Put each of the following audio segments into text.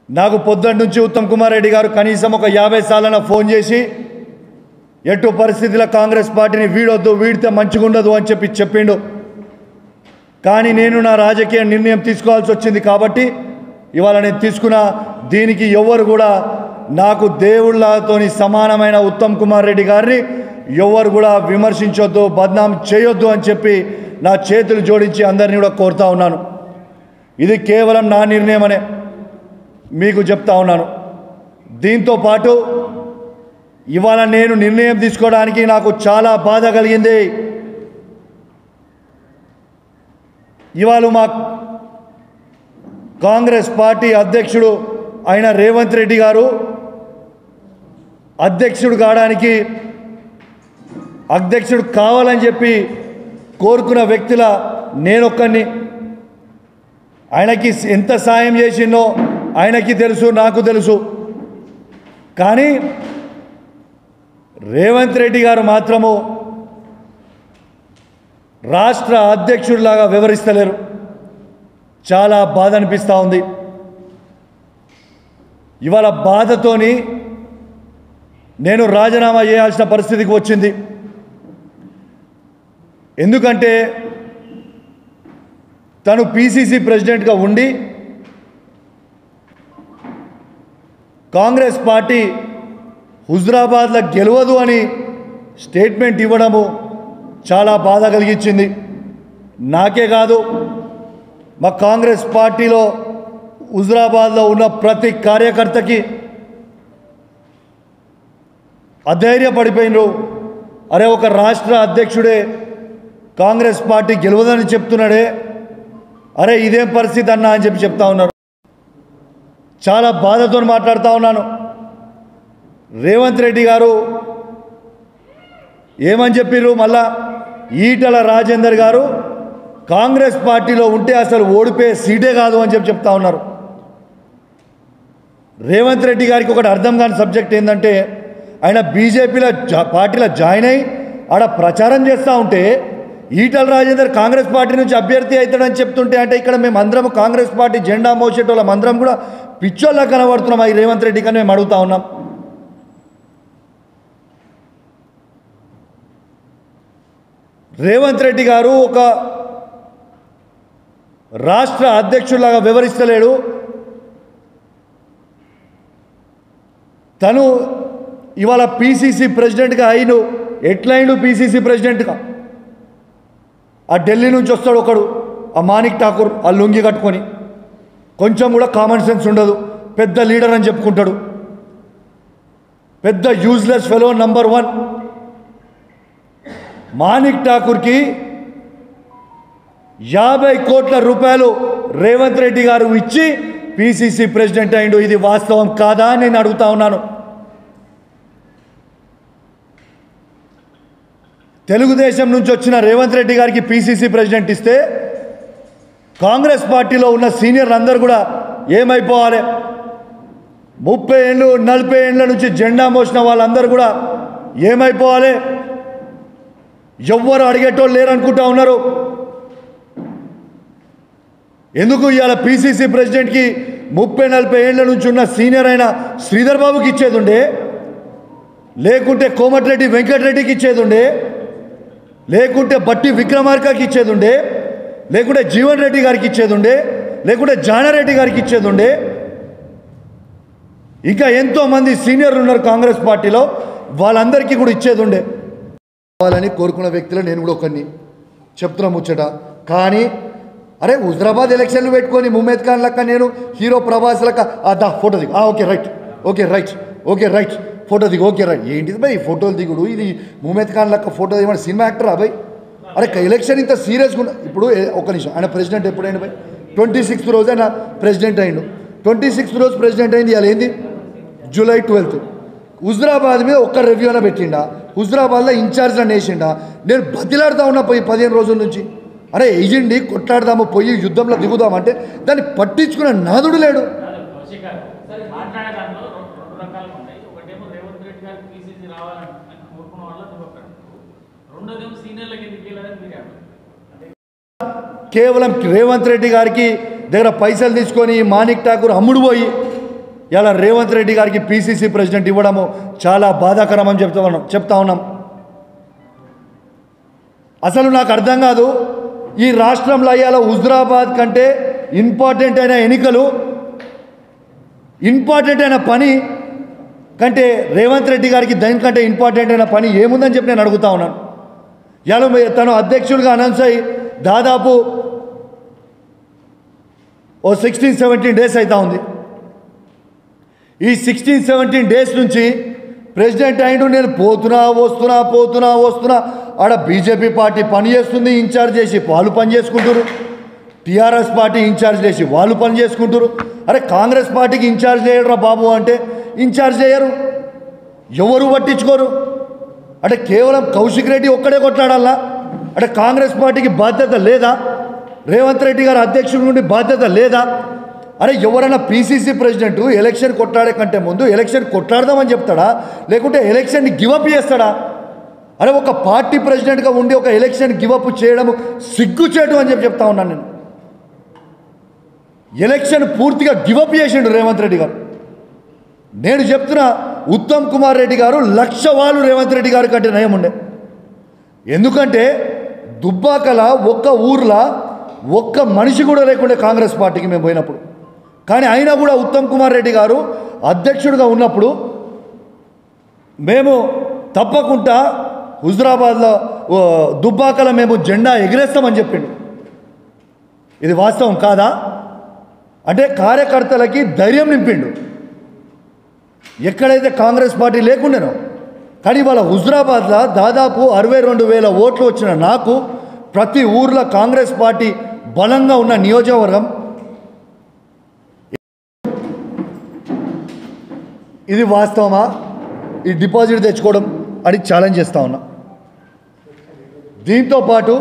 నాకు పొద్దున్న నుంచి ఉత్తమ్ కుమార్ రెడ్డి గారు కనీసం ఒక యాభై సార్లన ఫోన్ చేసి ఎటు పరిస్థితుల కాంగ్రెస్ పార్టీని వీడొద్దు వీడితే మంచిగా ఉండదు అని చెప్పి చెప్పిండు కానీ నేను నా రాజకీయ నిర్ణయం తీసుకోవాల్సి వచ్చింది కాబట్టి ఇవాళ నేను తీసుకున్న దీనికి ఎవరు కూడా నాకు దేవుళ్ళతోని సమానమైన ఉత్తమ్ కుమార్ రెడ్డి గారిని ఎవరు కూడా విమర్శించొద్దు బద్నాం చేయొద్దు అని చెప్పి నా చేతులు జోడించి అందరినీ కూడా కోరుతా ఉన్నాను ఇది కేవలం నా నిర్ణయమనే మీకు చెప్తా ఉన్నాను దీంతో పాటు ఇవాళ నేను నిర్ణయం తీసుకోవడానికి నాకు చాలా బాధ కలిగింది ఇవాళ మా కాంగ్రెస్ పార్టీ అధ్యక్షుడు అయిన రేవంత్ రెడ్డి గారు అధ్యక్షుడు కావడానికి అధ్యక్షుడు కావాలని చెప్పి కోరుకున్న వ్యక్తుల నేనొక్కడిని ఆయనకి ఎంత సాయం చేసిందో ఆయనకి తెలుసు నాకు తెలుసు కానీ రేవంత్ రెడ్డి గారు మాత్రము రాష్ట్ర అధ్యక్షుడిలాగా వివరిస్తలేరు చాలా బాధ అనిపిస్తూ ఉంది ఇవాళ బాధతోని నేను రాజీనామా చేయాల్సిన పరిస్థితికి వచ్చింది ఎందుకంటే తను పిసిసి ప్రెసిడెంట్గా ఉండి కాంగ్రెస్ పార్టీ హుజరాబాద్లో గెలవదు అని స్టేట్మెంట్ ఇవ్వడము చాలా బాధ కలిగించింది నాకే కాదు మా కాంగ్రెస్ పార్టీలో హుజరాబాద్లో ఉన్న ప్రతి కార్యకర్తకి అధైర్యపడిపోయినరు అరే ఒక రాష్ట్ర అధ్యక్షుడే కాంగ్రెస్ పార్టీ గెలవదని చెప్తున్నాడే అరే ఇదేం పరిస్థితి అన్నా అని చెప్పి చెప్తా ఉన్నారు చాలా బాధతో మాట్లాడుతూ ఉన్నాను రేవంత్ రెడ్డి గారు ఏమని చెప్పిర్రు మళ్ళా ఈటల రాజేందర్ గారు కాంగ్రెస్ పార్టీలో ఉంటే అసలు ఓడిపోయే సీటే కాదు అని చెప్పి చెప్తా ఉన్నారు రేవంత్ రెడ్డి గారికి ఒకటి అర్థం కాని సబ్జెక్ట్ ఏంటంటే ఆయన బీజేపీలో జా పార్టీలో జాయిన్ అయ్యి ఆడ ప్రచారం చేస్తూ ఉంటే ఈటల రాజేందర్ కాంగ్రెస్ పార్టీ నుంచి అభ్యర్థి అవుతాడని చెప్తుంటే అంటే ఇక్కడ మేము అందరం కాంగ్రెస్ పార్టీ జెండా మోసేటోళ్ళం అందరం కూడా పిచ్చోళ్ళ కనబడుతున్నాం ఈ రేవంత్ రెడ్డి కానీ మేము అడుగుతా ఉన్నాం రేవంత్ రెడ్డి గారు ఒక రాష్ట్ర అధ్యక్షులాగా వివరిస్తలేడు తను ఇవాళ పీసీసీ ప్రెసిడెంట్గా అయిను ఎట్లయిండు పీసీసీ ప్రెసిడెంట్గా ఆ ఢిల్లీ నుంచి వస్తాడు ఒకడు ఆ మాణిక్ ఠాకూర్ ఆ లుంగి కట్టుకొని కొంచెం కూడా కామన్ సెన్స్ ఉండదు పెద్ద లీడర్ అని చెప్పుకుంటాడు పెద్ద useless fellow number one Manik ఠాకూర్కి యాభై కోట్ల రూపాయలు రేవంత్ రెడ్డి గారు ఇచ్చి పిసిసి ప్రెసిడెంట్ అయిండు ఇది వాస్తవం కాదా అని నేను అడుగుతా ఉన్నాను తెలుగుదేశం నుంచి వచ్చిన రేవంత్ రెడ్డి గారికి పిసిసి ప్రెసిడెంట్ ఇస్తే కాంగ్రెస్ పార్టీలో ఉన్న సీనియర్లు అందరూ కూడా ఏమైపోవాలి ముప్పై ఏళ్ళు నలభై ఏళ్ళ నుంచి జెండా మోసిన వాళ్ళందరూ కూడా ఏమైపోవాలి ఎవ్వరు అడిగేటోళ్ళు లేరనుకుంటా ఉన్నారు ఎందుకు ఇవాళ పిసిసి ప్రెసిడెంట్కి ముప్పై నలభై ఏళ్ళ నుంచి ఉన్న సీనియర్ అయిన శ్రీధర్ బాబుకి ఇచ్చేది ఉండే లేకుంటే కోమటిరెడ్డి వెంకటరెడ్డికి ఇచ్చేది ఉండే లేకుంటే బట్టి విక్రమార్కకి ఇచ్చేది ఉండే లేకుంటే జీవన్ రెడ్డి గారికి ఇచ్చేది ఉండే లేకుంటే జానారెడ్డి గారికి ఇచ్చేది ఉండే ఇంకా ఎంతోమంది సీనియర్లు ఉన్నారు కాంగ్రెస్ పార్టీలో వాళ్ళందరికీ కూడా ఇచ్చేది ఉండే కావాలని కోరుకున్న వ్యక్తులు నేను కూడా ఒకరిని చెప్తున్నా ముచ్చట కానీ అరే హుజరాబాద్ ఎలక్షన్లు పెట్టుకొని ముమ్మేద్ ఖాన్ లెక్క నేను హీరో ప్రభాస్ లెక్క ఆ దా ఫోటో దిగు ఆ, okay right okay right okay right photo దిగు ఓకే రైట్ ఏంటిది భయ్ ఫోటోలు దిగుడు ఇది ముమ్మేద్ ఖాన్ లెక్క ఫోటో దిగమని సినిమా యాక్టరా భయ్ అరే ఎలక్షన్ ఇంత సీరియస్గా ఉన్న ఇప్పుడు ఏ- ఒక నిమిషం ఆయన ప్రెసిడెంట్ ఎప్పుడైనా భయ్ ట్వంటీ సిక్స్త్ రోజు ఆయన ప్రెసిడెంట్ అయిండు ట్వంటీ సిక్స్త్ రోజు ప్రెసిడెంట్ అయింది ఇవాళ ఏంది జూలై ట్వెల్త్ హుజరాబాద్ మీద ఒక్క రివ్యూ అయినా పెట్టిండా హుజరాబాద్లో ఇన్ఛార్జ్లో వేసిండా నేను బతిలాడుతా ఉన్నా పోయి పదిహేను రోజుల నుంచి అరే ఎయ్యండి కొట్లాడదాము పోయి యుద్ధంలో దిగుదాం అంటే దాన్ని పట్టించుకునే నాదుడు లేడు కౌశిక్ గారు మాట్లాడే దాంట్లో రెండు రెండు రకాలుగా ఉన్నాయి ఒకటేమో రేవంత్ రెడ్డి గారికి పీసీసీ రావాలని అని కోరుకున్న వాళ్ళు నువ్వు ఒకటి రెండోదేమో సీనియర్లకు ఎందుకు వెళ్ళాలని మీరే అంటారు కేవలం రేవంత్ రెడ్డి గారికి దగ్గర పైసలు తీసుకొని మాణిక్ ఠాకూర్ అమ్ముడు పోయి ఇలా రేవంత్ రెడ్డి గారికి పీసీసీ ప్రెసిడెంట్ ఇవ్వడము చాలా బాధాకరం అని చెప్తా ఉన్నాం చెప్తా ఉన్నాం అసలు నాకు అర్థం కాదు ఈ రాష్ట్రంలో అయ్యాల హుజరాబాద్ కంటే ఇంపార్టెంట్ అయిన ఎన్నికలు ఇంపార్టెంట్ అయిన పని కంటే రేవంత్ రెడ్డి గారికి దానికంటే ఇంపార్టెంట్ అయిన పని ఏముందని చెప్పి నేను అడుగుతా ఉన్నాను ఇవాళ మీ- తను అధ్యక్షుడిగా అనౌన్స్ అయ్యి దాదాపు ఓ సిక్స్టీన్ సెవెంటీన్ డేస్ అవుతా ఉంది ఈ సిక్స్టీన్ సెవెంటీన్ డేస్ నుంచి ప్రెసిడెంట్ అయిండు నేను పోతున్నా వస్తున్నా పోతున్నా వస్తున్నా ఆడ బీజేపీ పార్టీ పని చేస్తుంది ఇన్ఛార్జ్ చేసి వాళ్ళు పని చేసుకుంటారు టీఆర్ఎస్ పార్టీ ఇన్ఛార్జ్ చేసి వాళ్ళు పని చేసుకుంటారు అరే కాంగ్రెస్ పార్టీకి ఇన్ఛార్జ్ చేయడరా బాబు అంటే ఇన్ఛార్జ్ చేయరు ఎవరు పట్టించుకోరు అంటే కేవలం కౌశిక్ రెడ్డి ఒక్కడే కొట్లాడాలా అంటే కాంగ్రెస్ పార్టీకి బాధ్యత లేదా రేవంత్ రెడ్డి గారు అధ్యక్షుడి నుండి బాధ్యత లేదా అరే ఎవరైనా పీసీసీ ప్రెసిడెంట్ ఎలక్షన్ కొట్లాడే కంటే ముందు ఎలక్షన్ కొట్లాడదామని చెప్తాడా లేకుంటే ఎలక్షన్ని గివప్ చేస్తాడా అరే ఒక పార్టీ ప్రెసిడెంట్గా ఉండి ఒక ఎలక్షన్ గివప్ చేయడం సిగ్గుచేటు అని చెప్పి చెప్తా ఉన్నాను నేను ఎలక్షన్ పూర్తిగా గివప్ చేసిండు రేవంత్ రెడ్డి గారు నేను చెప్తున్నా ఉత్తమ్ కుమార్ రెడ్డి గారు లక్ష వాళ్ళు రేవంత్ రెడ్డి గారి కంటే నయం ఉండే ఎందుకంటే దుబ్బాకల ఒక్క ఊర్లో ఒక్క మనిషి కూడా లేకుండే కాంగ్రెస్ పార్టీకి మేము పోయినప్పుడు కానీ అయినా కూడా ఉత్తమ్ కుమార్ రెడ్డి గారు అధ్యక్షుడిగా ఉన్నప్పుడు మేము తప్పకుండా హుజరాబాద్లో ఓ, దుబ్బాకల మేము జెండా ఎగిరేస్తామని చెప్పిండు ఇది వాస్తవం కాదా అంటే కార్యకర్తలకి ధైర్యం నింపిండు ఎక్కడైతే కాంగ్రెస్ పార్టీ లేకుండేనో కానీ వాళ్ళ హుజరాబాద్లో దాదాపు అరవై రెండు వేల ఓట్లు వచ్చిన నాకు ప్రతి ఊర్లో కాంగ్రెస్ పార్టీ బలంగా ఉన్న నియోజకవర్గం ఇది వాస్తవమా ఈ డిపాజిట్ తెచ్చుకోవడం అని ఛాలెంజ్ చేస్తా ఉన్నా దీంతో పాటు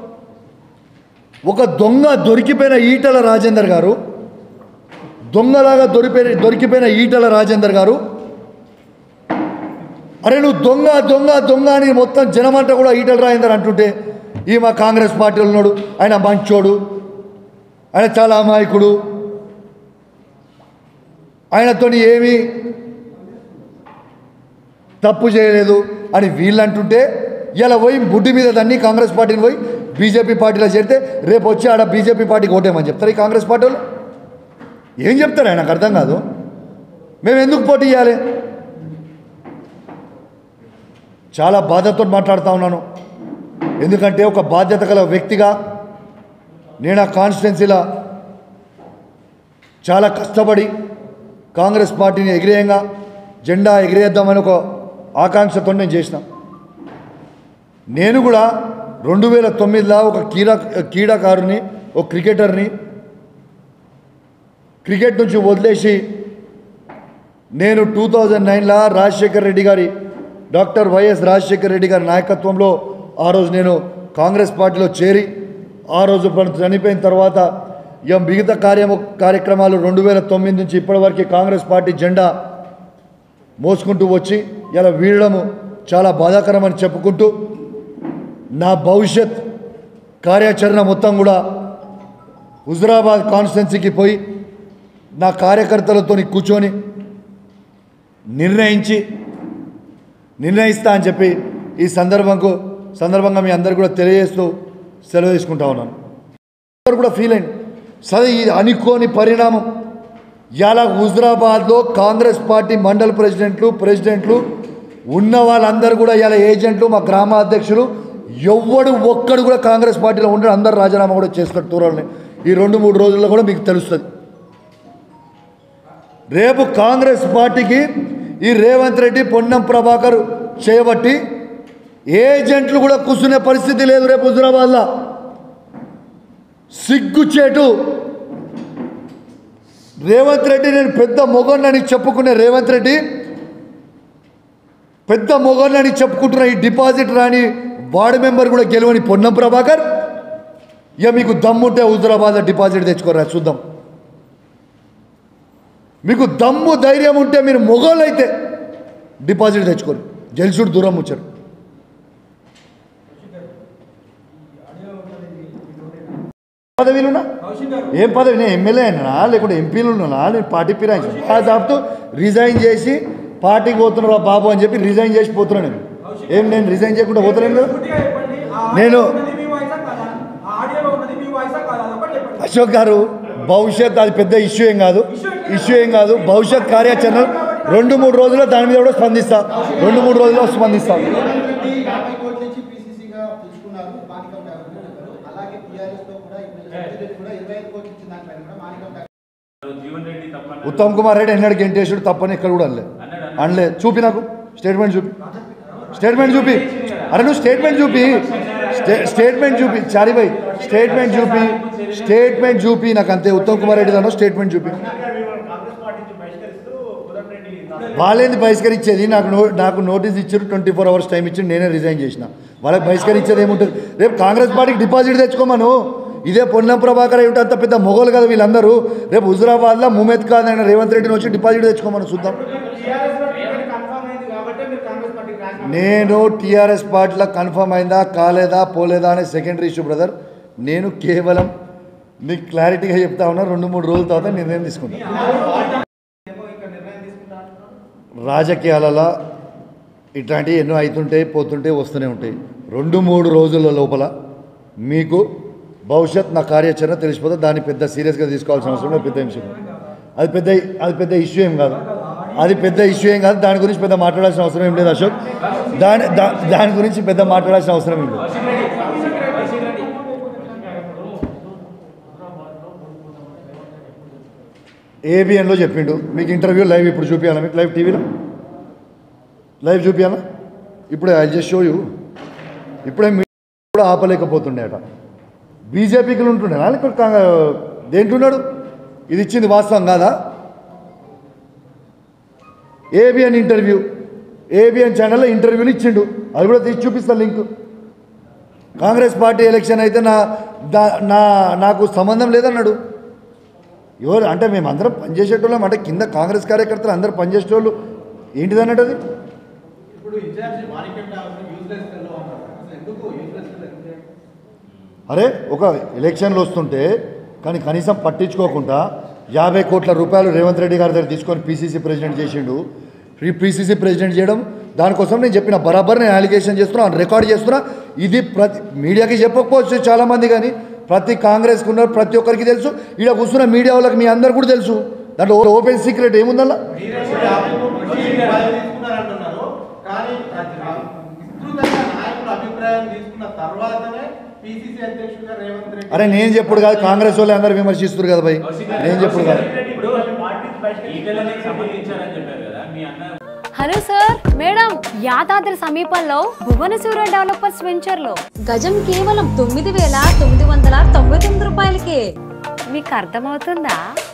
ఒక దొంగ దొరికిపోయిన ఈటల రాజేందర్ గారు దొంగలాగా దొరికిపోయిన దొరికిపోయిన ఈటల రాజేందర్ గారు అరే నువ్వు దొంగ దొంగ దొంగ అని మొత్తం జనమంతా కూడా ఈటల రాజేందర్ అంటుంటే ఈ మా కాంగ్రెస్ పార్టీలో ఉన్నాడు ఆయన మంచోడు ఆయన చాలా అమాయకుడు ఆయనతోని ఏమీ తప్పు చేయలేదు అని వీళ్ళు అంటుంటే ఇలా పోయి బుడ్డి మీద దాన్ని కాంగ్రెస్ పార్టీని పోయి బీజేపీ పార్టీలో చేరితే రేపు వచ్చి ఆడ బీజేపీ పార్టీకి ఓటేమని చెప్తారు ఈ కాంగ్రెస్ పార్టీ వాళ్ళు ఏం చెప్తారు ఆయనకు అర్థం కాదు మేము ఎందుకు పోటీ చేయాలి చాలా బాధతో మాట్లాడుతూ ఉన్నాను ఎందుకంటే ఒక బాధ్యత గల వ్యక్తిగా నేను ఆ కాన్స్టిట్యున్సీలో చాలా కష్టపడి కాంగ్రెస్ పార్టీని ఎగిరేయంగా జెండా ఎగిరేద్దామని ఒక ఆకాంక్షతో నేను చేసిన నేను కూడా రెండు వేల తొమ్మిదిలో ఒక క్రీడా క్రీడాకారుని ఒక క్రికెటర్ని క్రికెట్ నుంచి వదిలేసి నేను టూ థౌజండ్ నైన్లో రాజశేఖర్ రెడ్డి గారి డాక్టర్ వైఎస్ రాజశేఖర్ రెడ్డి గారి నాయకత్వంలో ఆ రోజు నేను కాంగ్రెస్ పార్టీలో చేరి ఆ రోజు పని చనిపోయిన తర్వాత ఇక మిగతా కార్యము కార్యక్రమాలు రెండు వేల తొమ్మిది నుంచి ఇప్పటివరకు కాంగ్రెస్ పార్టీ జెండా మోసుకుంటూ వచ్చి ఇలా వీడడము చాలా బాధాకరమని చెప్పుకుంటూ నా భవిష్యత్ కార్యాచరణ మొత్తం కూడా హుజరాబాద్ కాన్స్టిట్యున్సీకి పోయి నా కార్యకర్తలతో కూర్చొని నిర్ణయించి నిర్ణయిస్తా అని చెప్పి ఈ సందర్భంకు సందర్భంగా మీ అందరు కూడా తెలియజేస్తూ సెలవు తీసుకుంటా ఉన్నాను అందరూ కూడా ఫీల్ అయింది సరే ఇది అనుకోని పరిణామం ఇలా హుజరాబాద్లో కాంగ్రెస్ పార్టీ మండల ప్రెసిడెంట్లు ప్రెసిడెంట్లు ఉన్న వాళ్ళందరూ కూడా ఇలా ఏజెంట్లు మా గ్రామ అధ్యక్షులు ఎవ్వడు ఒక్కడు కూడా కాంగ్రెస్ పార్టీలో ఉండడు అందరు రాజీనామా కూడా చేస్తారు తూరాలని ఈ రెండు మూడు రోజుల్లో కూడా మీకు తెలుస్తుంది రేపు కాంగ్రెస్ పార్టీకి ఈ రేవంత్ రెడ్డి పొన్నం ప్రభాకర్ చేయబట్టి ఏజెంట్లు కూడా కూర్చునే పరిస్థితి లేదు రేపు హుజరాబాద్లో సిగ్గుచేటు రేవంత్ రెడ్డి నేను పెద్ద మొగన్నని చెప్పుకునే రేవంత్ రెడ్డి పెద్ద మొగన్నని చెప్పుకుంటున్న ఈ డిపాజిట్ రాని వార్డు మెంబర్ కూడా గెలవని పొన్నం ప్రభాకర్ ఇక మీకు దమ్ముంటే హుజరాబాద్లో డిపాజిట్ తెచ్చుకోరా చూద్దాం మీకు దమ్ము ధైర్యం ఉంటే మీరు మొగోళ్ళు అయితే డిపాజిట్ తెచ్చుకోరు గెలుచుడు దూరం వచ్చారు పదవిలు ఉన్నా ఏం పదవి నేను ఎమ్మెల్యే అయినా లేకుంటే ఎంపీలు ఉన్నా నేను పార్టీ ఫిరాయించి ఆ జాబ్తో రిజైన్ చేసి పార్టీకి పోతున్నా బాబు అని చెప్పి రిజైన్ చేసి పోతున్నాను నేను ఏం నేను రిజైన్ చేయకుండా పోతున్నాను కదా నేను- అశోక్ గారు భవిష్యత్ అది పెద్ద ఇష్యూ ఏం కాదు ఇష్యూ ఏం కాదు భవిష్యత్ కార్యాచరణ రెండు మూడు రోజుల్లో దాని మీద కూడా స్పందిస్తా రెండు మూడు రోజుల్లో స్పందిస్తా రేవంత్ రెడ్డి యాభై కోట్ల నుంచి పీసీసీగా పుచ్చుకున్నారు మాణికం ఠాకూర్ చెప్పారు అలాగే టీఆర్ఎస్ తో కూడా ఇప్పుడు సంజయ్ రెడ్డి కూడా ఇరవై ఐదు కోట్లు ఇచ్చిన దానిపైన కూడా మాణికం ఠాకూర్ జీవన్ రెడ్డి తప్ప ఉత్తమ్ కుమార్ రెడ్డి ఎన్నడికి గెంటేసుడు తప్పని ఇక్కడ కూడా అనలే అనలే చూపి నాకు స్టేట్మెంట్ చూపి స్టేట్మెంట్ చూపి అరే నువ్వు స్టేట్మెంట్ చూపి స్టే స్టేట్మెంట్ చూపి చారిబాయ్ స్టేట్మెంట్ చూపి స్టేట్మెంట్ చూపి నాకు అంతే ఉత్తమ్ కుమార్ రెడ్డి దానో స్టేట్మెంట్ చూపి వాళ్ళేంది బహిష్కరించేది నాకు నో నాకు నోటీస్ ఇచ్చారు ట్వంటీ ఫోర్ అవర్స్ టైం ఇచ్చి నేనే రిజైన్ చేసిన వాళ్ళకి బహిష్కరించేది ఏముంటుంది రేపు కాంగ్రెస్ పార్టీకి డిపాజిట్ తెచ్చుకోమను ఇదే పొన్నం ప్రభాకర్ ఏమిటి అంత పెద్ద మొగోలు కదా వీళ్ళందరూ రేపు హుజురాబాద్లో ముమేద్ ఖాన్ అయిన రేవంత్ రెడ్డిని వచ్చి డిపాజిట్ తెచ్చుకోమని చూద్దాం నేను టీఆర్ఎస్ పార్టీలో కన్ఫర్మ్ అయిందా కాలేదా పోలేదా అనే సెకండరీ ఇష్యూ బ్రదర్ నేను కేవలం మీకు క్లారిటీగా చెప్తా ఉన్నా రెండు మూడు రోజుల తర్వాత నిర్ణయం తీసుకుంటాను రాజకీయాలలో ఇట్లాంటివి ఎన్నో అవుతుంటాయి పోతుంటాయి వస్తూనే ఉంటాయి రెండు మూడు రోజుల లోపల మీకు భవిష్యత్ నా కార్యాచరణ తెలిసిపోతే దాన్ని పెద్ద సీరియస్గా తీసుకోవాల్సిన అవసరం లేదు పెద్ద విషయం అది పెద్ద అది పెద్ద ఇష్యూ ఏం కాదు అది పెద్ద ఇష్యూ ఏం కాదు దాని గురించి పెద్ద మాట్లాడాల్సిన అవసరం ఏం లేదు అశోక్ దాని దా- దాని గురించి పెద్ద మాట్లాడాల్సిన అవసరం ఏం లేదు ఏబిఎన్లో చెప్పిండు మీకు ఇంటర్వ్యూ లైవ్ ఇప్పుడు చూపించాలా మీకు లైవ్ టీవీలో లైవ్ చూపించాలా ఇప్పుడే ఐ జస్ట్ షో యూ ఇప్పుడే మీ కూడా ఆపలేకపోతుండే అట బీజేపీకి ఉంటుండే లేకపోతే కాంగ్రె- దేంటున్నాడు ఇది ఇచ్చింది వాస్తవం కాదా ఏబిఎన్ ఇంటర్వ్యూ ఏబిఎన్ ఛానల్లో ఇంటర్వ్యూలు ఇచ్చిండు అది కూడా తీసి చూపిస్తా లింక్ కాంగ్రెస్ పార్టీ ఎలక్షన్ అయితే నా దా- నా నాకు సంబంధం లేదన్నాడు ఎవరు అంటే మేము అందరం పనిచేసేటోళ్ళం అంటే కింద కాంగ్రెస్ కార్యకర్తలు అందరూ పనిచేసేటోళ్ళు ఏంటిది అన్నట్టు అది ఇప్పుడు in charge Manickam Thakur useless fellow అన్నారు అసలు ఎందుకు యూజ్లెస్ ఫెల్లో ఎందుకు అరే ఒక ఎలక్షన్లు వస్తుంటే కానీ కనీసం పట్టించుకోకుండా యాభై కోట్ల రూపాయలు రేవంత్ రెడ్డి గారి దగ్గర తీసుకొని పీసీసీ ప్రెసిడెంట్ చేసిండు ఈ పీసీసీ ప్రెసిడెంట్ చేయడం దానికోసం నేను చెప్పిన బరాబర్ నేను అలిగేషన్ చేస్తున్నా రికార్డ్ చేస్తున్నా ఇది ప్రతి మీడియాకి చెప్పకపోవచ్చు చాలామంది కానీ ప్రతి కాంగ్రెస్కి ఉన్న ప్రతి ఒక్కరికి తెలుసు ఇక్కడ కూర్చున్న మీడియా వాళ్ళకి మీ అందరు కూడా తెలుసు దాంట్లో ఓపెన్ సీక్రెట్ ఏముందల్లా తీసుకున్నారంటున్నారు కానీ విస్తృతంగా నాయకుల అభిప్రాయం తీసుకున్న తర్వాతనే పిసిసి అధ్యక్షుడిగా రేవంత్ రెడ్డి అరే నేను చెప్పుడు కాదు కాంగ్రెస్ వాళ్ళు అందరూ విమర్శిస్తారు కదా భయ్ నేను చెప్పుడు కాదు ఇప్పుడు ఈటెలకి సంబంధించారని చెప్పారు కదా మీ అన్న హలో సార్ మేడం యాదాద్రి సమీపంలో భువనసూర డెవలపర్స్ వెంచర్ లో గజం కేవలం తొమ్మిది వేల తొమ్మిది వందల తొంభై తొమ్మిది రూపాయలకే మీకు అర్థమవుతుందా